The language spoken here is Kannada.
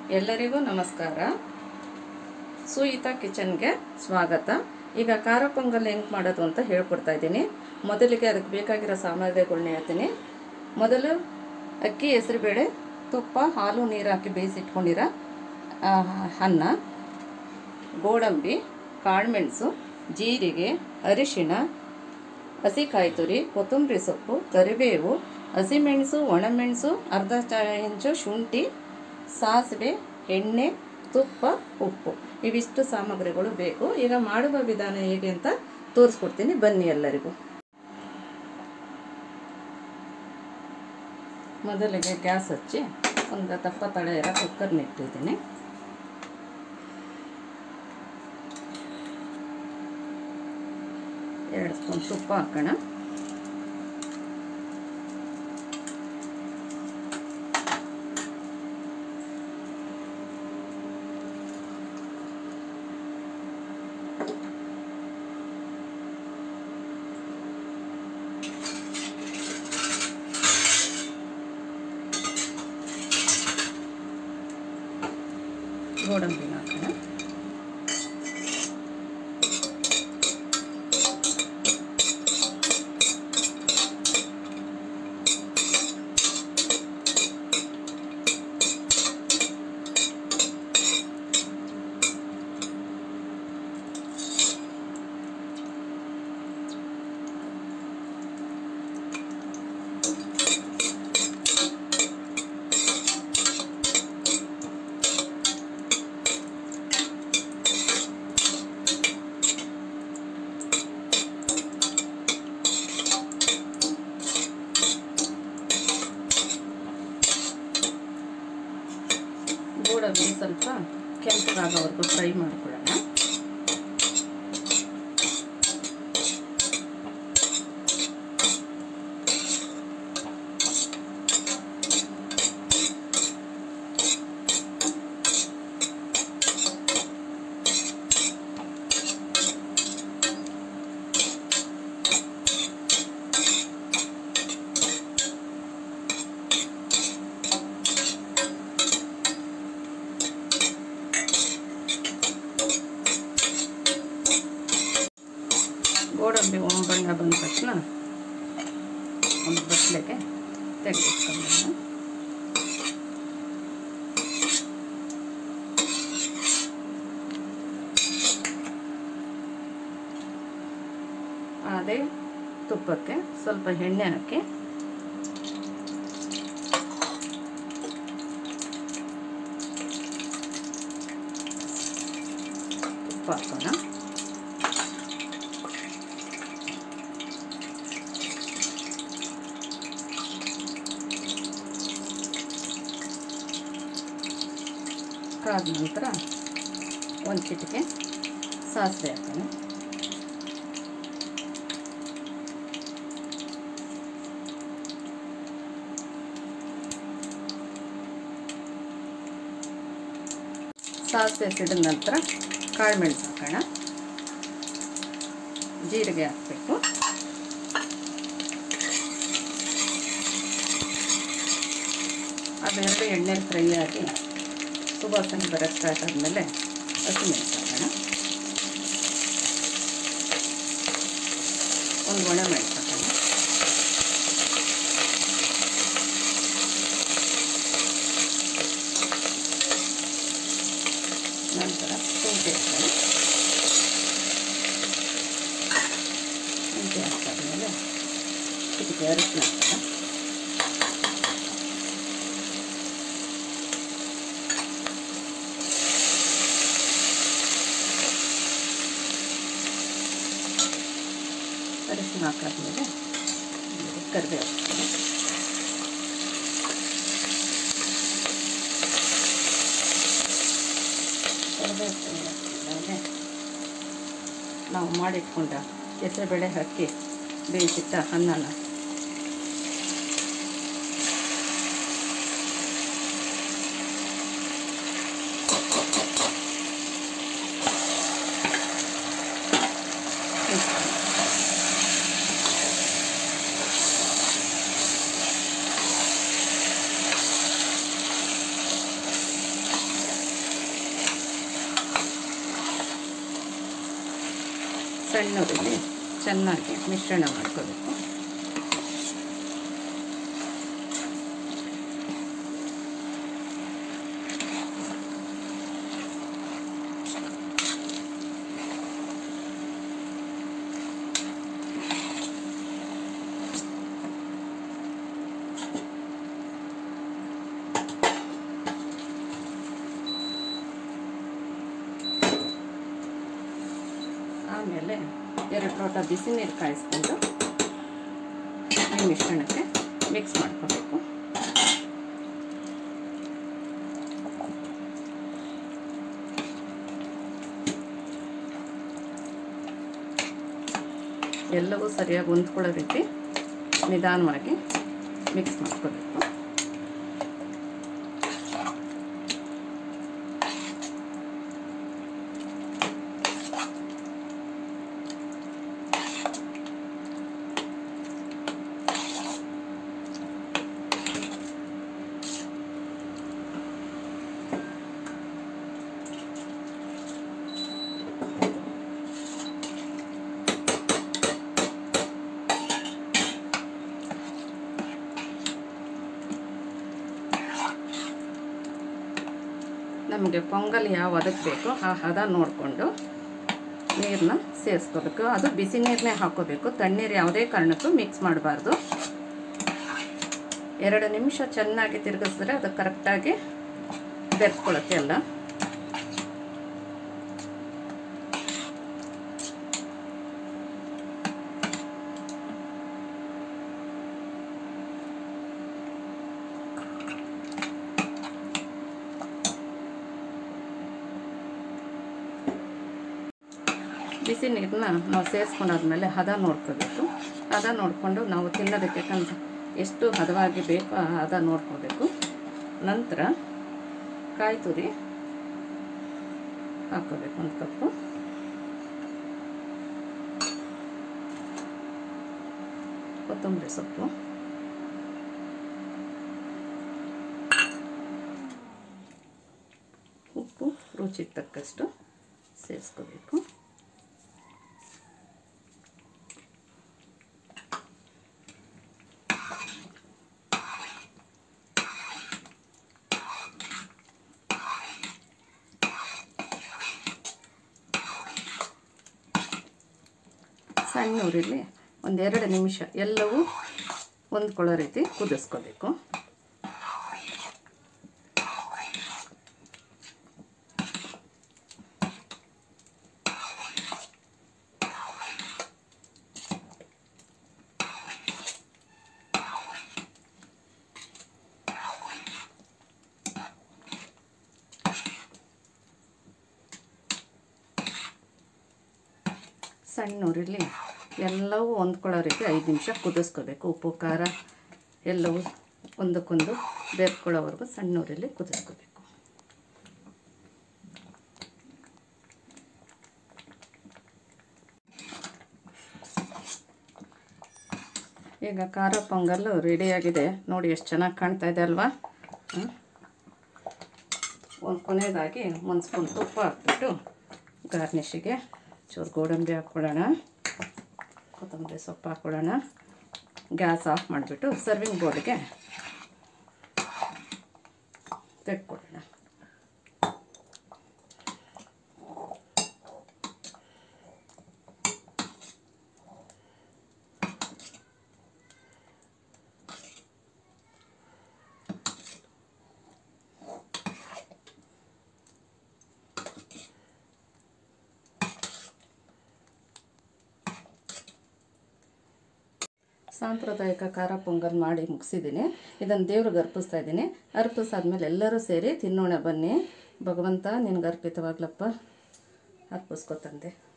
ಎಲ್ಲರಿಗೂ ನಮಸ್ಕಾರ ಸುಯಿತಾ ಕಿಚನ್ಗೆ ಸ್ವಾಗತ ಈಗ ಖಾರ ಪೊಂಗಲ್ ಹೆಂಗೆ ಮಾಡೋದು ಅಂತ ಹೇಳ್ಕೊಡ್ತಾ ಇದ್ದೀನಿ ಮೊದಲಿಗೆ ಅದಕ್ಕೆ ಬೇಕಾಗಿರೋ ಸಾಮಗ್ರಿಗಳನ್ನ ಹೇಳ್ತೀನಿ ಮೊದಲು ಅಕ್ಕಿ ಹೆಸರುಬೇಳೆ ತುಪ್ಪ ಹಾಲು ನೀರು ಹಾಕಿ ಬೇಯಿಸಿಟ್ಕೊಂಡಿರೋ ಆ, ಅನ್ನ ಗೋಡಂಬಿ ಕಾಳುಮೆಣಸು ಜೀರಿಗೆ ಅರಿಶಿಣ ಹಸಿ ಕಾಯಿ ತುರಿ ಕೊತ್ತಂಬರಿ ಸೊಪ್ಪು ಕರಿಬೇವು ಹಸಿಮೆಣಸು ಒಣಮೆಣಸು ಅರ್ಧ ಚ ಇಂಚು ಶುಂಠಿ ಸಾಸಿವೆ ಎಣ್ಣೆ ತುಪ್ಪ ಉಪ್ಪು ಇವಿಷ್ಟು ಸಾಮಗ್ರಿಗಳು ಬೇಕು ಈಗ ಮಾಡುವ ವಿಧಾನ ಹೇಗೆ ಅಂತ ತೋರಿಸ್ಕೊಡ್ತೀನಿ ಬನ್ನಿ ಎಲ್ಲರಿಗೂ ಮೊದಲಿಗೆ ಗ್ಯಾಸ್ ಹಚ್ಚಿ ಒಂದು ದಪ್ಪ ತಳೆ ಇರೋ ಕುಕ್ಕರ್ನ ಇಟ್ಟಿದ್ದೀನಿ ಎರಡು ಸ್ಪೂನ್ ತುಪ್ಪ ಹಾಕೋಣ ಗೋಡಂಬಿನ ಹಾಕೋಣ ಗೋಡಂಬಿ ಸ್ವಲ್ಪ ಕೆಂಪಗಾಗೋವರೆಗೂ ಫ್ರೈ ಮಾಡ್ಕೊಳ್ಳೋಣ ಗೋಡಂಬಿ ಬಣ್ಣ ಬಂದ ತಕ್ಷಣ ಒಂದು ಬಟ್ಲೆಗೆ ತೆಗೆದಿಟ್ಕೊಳ್ಳೋಣ ಅದೇ ತುಪ್ಪಕ್ಕೆ ಸ್ವಲ್ಪ ಎಣ್ಣೆ ಹಾಕಿ ತುಪ್ಪ ಹಾಕೋಣ ಕಾದ ನಂತರ ಒಂದು ಚಿಟಿಕೆ ಸಾಸಿವೆ ಹಾಕೋಣ ಸಾಸಿವೆ ಸಿಡಿದ ನಂತರ ಕಾಳುಮೆಣಸು ಹಾಕೋಣ ಜೀರಿಗೆ ಹಾಕಬೇಕು ಅದೆರಡು ಎಣ್ಣೆಲಿ ಫ್ರೈ ಆಗಿ ಸುವಾಸನೆ ಬರೋಕ್ಕೆ ಸ್ಟಾರ್ಟ್ ಆದಮೇಲೆ ಹಸಿಮೆಣಸು ಹಾಕೋಣ ಒಂದು ಒಣ ಮೆಣಸು ಹಾಕೋಣ ನಂತರ ಶುಂಠಿ ಹಾಕೋಣ ಶುಂಠಿ ಹಾಕಾದ್ಮೇಲೆ ಇದಕ್ಕೆ ಅರಿಶಿನ ಹಾಕೋಣ ಅರಿಶಿನ ಹಾಕಾದ್ಮೇಲೆ ಕರಿಬೇವು ಹಾಕ್ತೀನಿ ಕರಿಬೇವು ಹಾಕಿದ್ಮೇಲೆ ನಾವು ಮಾಡಿಟ್ಕೊಂಡ ಹೆಸರುಬೇಳೆ ಹಾಕಿ ಬೇಯಿಸಿಟ್ಟ ಅನ್ನನ ಸಣ್ಣೂರಲ್ಲಿ ಚೆನ್ನಾಗಿ ಮಿಶ್ರಣ ಮಾಡ್ಕೋಬೇಕು ಆಮೇಲೆ ಎರಡು ಲೋಟ ಬಿಸಿ ನೀರು ಕಾಯಿಸ್ಕೊಂಡು ಈ ಮಿಶ್ರಣಕ್ಕೆ ಮಿಕ್ಸ್ ಮಾಡ್ಕೋಬೇಕು ಎಲ್ಲವೂ ಸರಿಯಾಗಿ ಹೊಂದ್ಕೊಳ್ಳೋ ರೀತಿ ನಿಧಾನವಾಗಿ ಮಿಕ್ಸ್ ಮಾಡ್ಕೋಬೇಕು ನಮಗೆ ಪೊಂಗಲ್ ಯಾವ ಹದಕ್ಕೆ ಬೇಕೋ ಆ ಹದ ನೋಡಿಕೊಂಡು ನೀರನ್ನ ಸೇರಿಸ್ಕೋಬೇಕು ಅದು ಬಿಸಿ ನೀರನ್ನೇ ಹಾಕೋಬೇಕು ತಣ್ಣೀರು ಯಾವುದೇ ಕಾರಣಕ್ಕೂ ಮಿಕ್ಸ್ ಮಾಡಬಾರ್ದು ಎರಡು ನಿಮಿಷ ಚೆನ್ನಾಗಿ ತಿರುಗಿಸಿದ್ರೆ ಅದು ಕರೆಕ್ಟಾಗಿ ಬೆರೆಸ್ಕೊಳುತ್ತೆ ಎಲ್ಲ ಬಿಸಿ ನೀರನ್ನ ನಾವು ಸೇರಿಸ್ಕೊಂಡಾದ್ಮೇಲೆ ಹದ ನೋಡ್ಕೋಬೇಕು ಹದ ನೋಡಿಕೊಂಡು ನಾವು ತಿನ್ನೋದಕ್ಕೆ ಕನ್ ಎಷ್ಟು ಹದವಾಗಿ ಬೇಕೋ ಆ ಹದ ನೋಡ್ಕೋಬೇಕು ನಂತರ ಕಾಯಿ ತುರಿ ಹಾಕೋಬೇಕು ಒಂದು ಕಪ್ಪು ಕೊತ್ತಂಬರಿ ಸೊಪ್ಪು ಉಪ್ಪು ರುಚಿಗೆ ತಕ್ಕಷ್ಟು ಸೇರಿಸ್ಕೋಬೇಕು ಸಣ್ಣ ಉರಿಲಿ ಒಂದೆರಡು ನಿಮಿಷ ಎಲ್ಲವೂ ಹೊಂದ್ಕೊಳ್ಳೋ ರೀತಿ ಕುದಿಸ್ಕೋಬೇಕು ಸಣ್ಣ ಉರಿಲಿ ಎಲ್ಲವೂ ಹೊಂದ್ಕೊಳ್ಳೋ ರೀತಿ ಐದು ನಿಮಿಷ ಕುದಿಸ್ಕೋಬೇಕು ಉಪ್ಪು ಖಾರ ಎಲ್ಲವೂ ಒಂದಕ್ಕೊಂದು ಬೇರ್ಕೊಳ್ಳೋವರೆಗೂ ಸಣ್ಣ ಉರಿಲಿ ಕುದಿಸ್ಕೋಬೇಕು ಈಗ ಖಾರ ಪೊಂಗಲ್ಲು ರೆಡಿಯಾಗಿದೆ ನೋಡಿ ಎಷ್ಟು ಚೆನ್ನಾಗಿ ಕಾಣ್ತಾ ಇದೆ ಅಲ್ವಾ ಒಂದು ಕೊನೆಯದಾಗಿ ಒಂದು ಸ್ಪೂನ್ ತುಪ್ಪ ಹಾಕ್ಬಿಟ್ಟು ಗಾರ್ನಿಷಿಗೆ ಚೂರು ಗೋಡಂಬಿ ಹಾಕ್ಕೊಳ್ಳೋಣ ಕೊತ್ತಂಬರಿ ಸೊಪ್ಪು ಹಾಕ್ಕೊಳ್ಳೋಣ ಗ್ಯಾಸ್ ಆಫ್ ಮಾಡಿಬಿಟ್ಟು ಸರ್ವಿಂಗ್ ಬೋರ್ಡ್ಗೆ ತೆಗೆದುಕೊಳ್ಳೋಣ ಸಾಂಪ್ರದಾಯಿಕ ಖಾರ ಪೊಂಗಲ್ ಮಾಡಿ ಮುಗಿಸಿದ್ದೀನಿ ಇದನ್ನು ದೇವ್ರಿಗೆ ಅರ್ಪಿಸ್ತಾ ಇದ್ದೀನಿ ಅರ್ಪಿಸಾದ್ಮೇಲೆ ಎಲ್ಲರೂ ಸೇರಿ ತಿನ್ನೋಣ ಬನ್ನಿ ಭಗವಂತ ನಿನ್ಗೆ ಅರ್ಪಿತವಾಗ್ಲಪ್ಪ ಅರ್ಪಿಸ್ಕೊತಂದೆ